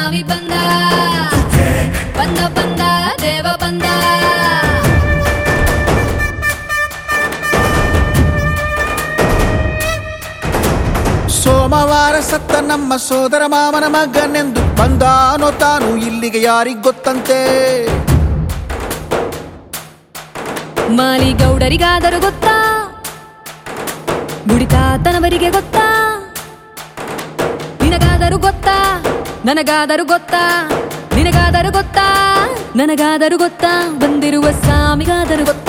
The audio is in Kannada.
ಸ್ವಾಮಿ ಬಂದ ಬಂದ ಬಂದ ದೇವ ಬಂದ ಸೋಮವಾರ ಸತ್ತ ನಮ್ಮ ಸೋದರ ಮಾಮನ ಮಗನೆಂದು ಬಂದಾನೋ ತಾನು ಇಲ್ಲಿಗೆ ಯಾರಿಗ್ ಗೊತ್ತಂತೆ ಮಾಲಿಗೌಡರಿಗಾದರೂ ಗೊತ್ತಾ ಗುಡಿತಾತನವರಿಗೆ ಗೊತ್ತಾ ನಿನಗಾದರೂ ಗೊತ್ತಾ ನನಗಾದರೂ ಗೊತ್ತಾ ನಿನಗಾದರೂ ಗೊತ್ತಾ ನನಗಾದರೂ ಗೊತ್ತಾ ಬಂದಿರುವ ಸ್ವಾಮಿಗಾದರೂ ಗೊತ್ತಾ